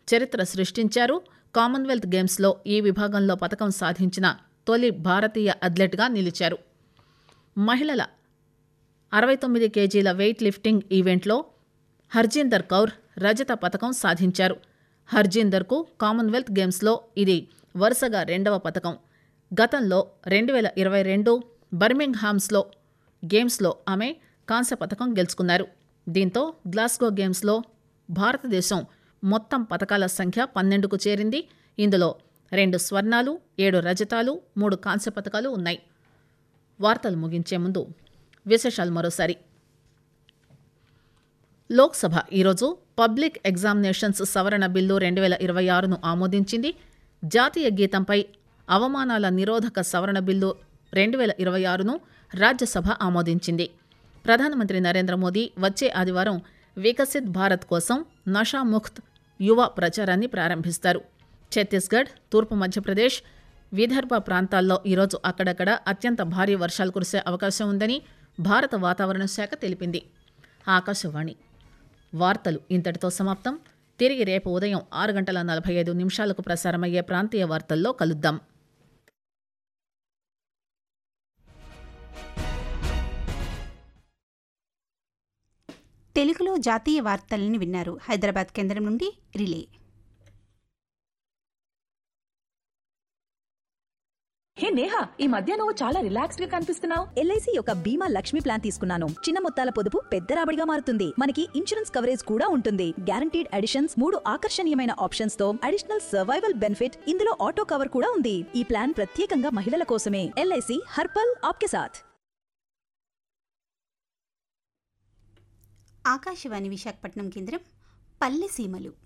చరిత్ర సృష్టించారు కామన్వెల్త్ గేమ్స్లో ఈ విభాగంలో పథకం సాధించిన తొలి భారతీయ అథ్లెట్గా నిలిచారు మహిళల అరవై తొమ్మిది కేజీల వెయిట్ లిఫ్టింగ్ ఈవెంట్లో హర్జీందర్ కౌర్ రజత పథకం సాధించారు హర్జీందర్కు కామన్వెల్త్ గేమ్స్లో ఇది వరుసగా రెండవ పథకం గతంలో రెండు వేల ఇరవై రెండు బర్మింగ్హామ్స్లో గేమ్స్లో ఆమె కాంస్య పథకం గెలుచుకున్నారు దీంతో గ్లాస్గో గేమ్స్లో భారతదేశం మొత్తం పథకాల సంఖ్య పన్నెండుకు చేరింది ఇందులో రెండు స్వర్ణాలు ఏడు రజతాలు మూడు కాంస్య పథకాలు ఉన్నాయి వార్తలు ముగించే ముందు విశేషాలు మరోసారి లోక్సభ ఈరోజు పబ్లిక్ ఎగ్జామినేషన్స్ సవరణ బిల్లు రెండు వేల ఇరవై ఆరును ఆమోదించింది జాతీయ గీతంపై అవమానాల నిరోధక సవరణ బిల్లు రెండు వేల ఇరవై ఆరును రాజ్యసభ ఆమోదించింది ప్రధానమంత్రి నరేంద్ర మోదీ వచ్చే ఆదివారం వికసిత్ భారత్ కోసం నషాముక్త్ యువ ప్రచారాన్ని ప్రారంభిస్తారు ఛత్తీస్గఢ్ తూర్పు మధ్యప్రదేశ్ విదర్భ ప్రాంతాల్లో ఈరోజు అక్కడక్కడ అత్యంత భారీ వర్షాలు కురిసే అవకాశం ఉందని భారత వాతావరణ శాఖ తెలిపింది ఆకాశవాణి వార్తలు ఇంతటితో సమాప్తం తిరిగి రేపు ఉదయం ఆరు గంటల నలభై ఐదు నిమిషాలకు ప్రసారమయ్యే ప్రాంతీయ వార్తల్లో కలుద్దాం తెలుగులో జాతీయ వార్తలను విన్నారు హైదరాబాద్ కేంద్రం నుండి రిలే హే నేహా ఈ మధ్య నువ్వు చాలా రిలాక్స్డ్ గా కనిపిస్తున్నావు ఎల్ఐసి యొక్క బీమా లక్ష్మి ప్లాన్ తీసుకున్నాను చిన్న మొత్తాల పొదుపు పెద్ద రాబడిగా మారుతుంది మనకి ఇన్సూరెన్స్ కవరేజ్ కూడా ఉంటుంది గ్యారంటీడ్ అడిషన్స్ మూడు ఆకర్షణీయమైన ఆప్షన్స్ తో అడిషనల్ సర్వైవల్ బెనిఫిట్ ఇందులో ఆటో కవర్ కూడా ఉంది ఈ ప్లాన్ ప్రత్యేకంగా మహిళల కోసమే ఎల్ఐసి హర్పల్ ఆప్కే సాథ్ ఆకాశవాణి విశాఖపట్నం కేంద్రం పల్లె సీమలు